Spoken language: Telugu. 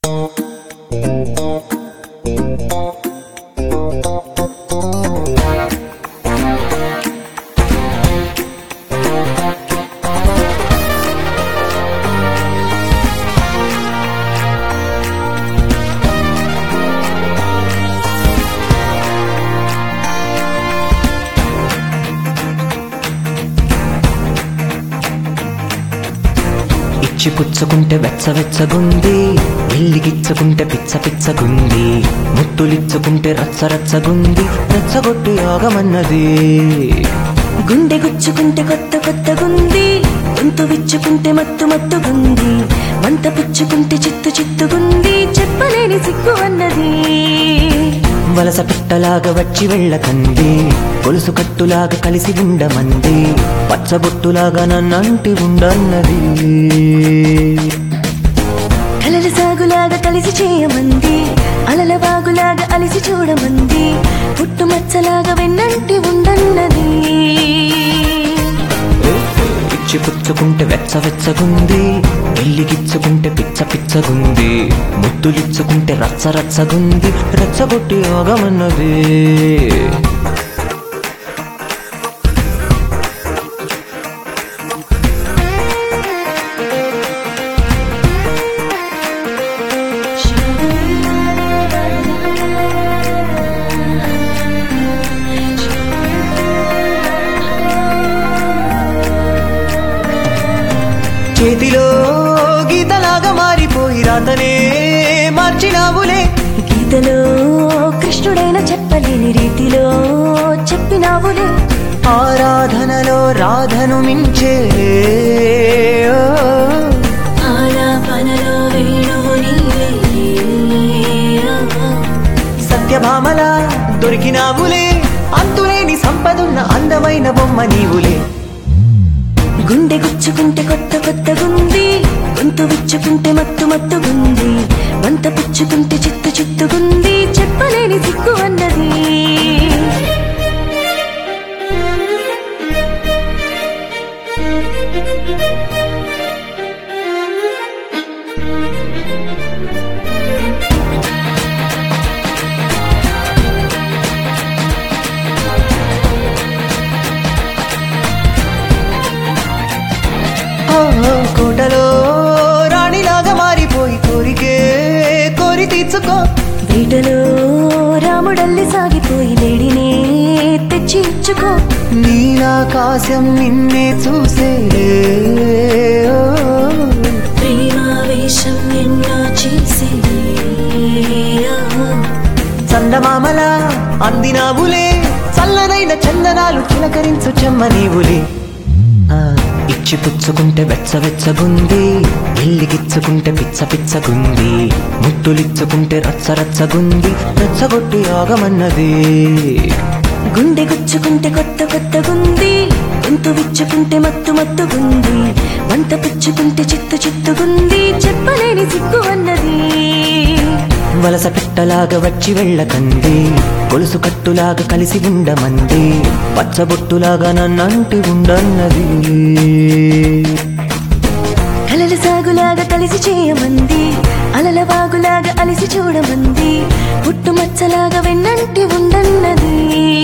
ఇచ్చి పుచ్చుకుంటే వెచ్చ వెచ్చగుంది ఎల్లిగిచ్చుకుంటే పిచ్చ పిచ్చగుంది ముత్తులిచ్చుకుంటే రచ్చ రచ్చగుంది రెచ్చగొట్టి ఆగమన్నది గుండె గుచ్చుకుంటే కొత్త కొత్తగుంది గొంతు విచ్చుకుంటే మత్తు మత్తుగుంది మంట పుచ్చుకుంటే చిత్తు చిత్తుగుంది చెప్పలేని సిగ్గు అన్నది వలస పిట్టలాగా వచ్చి వెళ్ళకంది గొలుసు కట్టులాగా కలిసి ఉండమంది పచ్చబొట్టులాగా నన్నంటి ఉండన్నది కలల సాగులాగా కలిసి చేయమంది అలల వాగులాగా అలిసి చూడమంది పుట్టుమచ్చలాగా వెన్నంటి ఉండన్నది ఇచ్చి పుచ్చుకుంటే వెచ్చ వెచ్చగుంది ఎల్లిగిచ్చుకుంటే పిచ్చ పిచ్చగుంది ముద్దులిచ్చుకుంటే రచ్చ రచ్చగుంది రెచ్చగొట్టి ఆగమన్నది చేతిలో గీతలాగా మారిపోయి రాతనే మార్చినావులే గీతలో కృష్ణుడైన చెప్పలేని రీతిలో చెప్పినావులే ఆరాధనలో రాధను మించే ఓ. ఆలాపనలో వేణువు నీవే. సత్యభామలా దొరికినావులే అంతులేని సంపదున్న అందమైన బొమ్మ నీవులే గుండె గుచ్చుకుంటే కొత్త కొత్తగుంది గొంతు విచ్చుకుంటే మత్తు మత్తుగుంది వంత పుచ్చుకుంటే చిత్తు చిత్తుగుంది చెప్పలేని సిగ్గు అన్నది ఓ, కోటలో రాణిలాగా మారిపోయి కోరికే కోరి తీర్చుకో వేటలో రాముడల్లి సాగిపోయి లేడినే తెచ్చి ఇచ్చుకో నీలాకాశం నిన్నే చూసే ఓ. ప్రేమావేశం ఎన్నో చేసి చందమామలా అందినావులే చల్లనైన చందనాలు చిలకరించు చెమ్మ నీవులే ఆ, ఇచ్చి పుచ్చుకుంటే వెచ్చ వెచ్చగుంది ఎల్లిగిచ్చుకుంటే పిచ్చ పిచ్చగుంది ముత్తులిచ్చుకుంటే రచ్చ రచ్చగుంది రెచ్చగొట్టి ఆగమన్నది గుండె గుచ్చుకుంటే కొత్త కొత్తగుంది గొంతు విచ్చుకుంటే మత్తు మత్తుగుంది వంట పుచ్చుకుంటే చిత్తు చిత్తుగుంది చెప్పలేని సిగ్గు అన్నది వలస పిట్టలాగా వచ్చి వెళ్ళకంది గొలుసు కట్టులాగా కలిసి ఉండమంది పచ్చబొట్టులాగా నన్నంటి ఉండన్నది కలల సాగులాగా కలిసి చేయమంది అలల వాగులాగా అలిసి చూడమంది పుట్టుమచ్చలాగా వెన్నంటి ఉండన్నది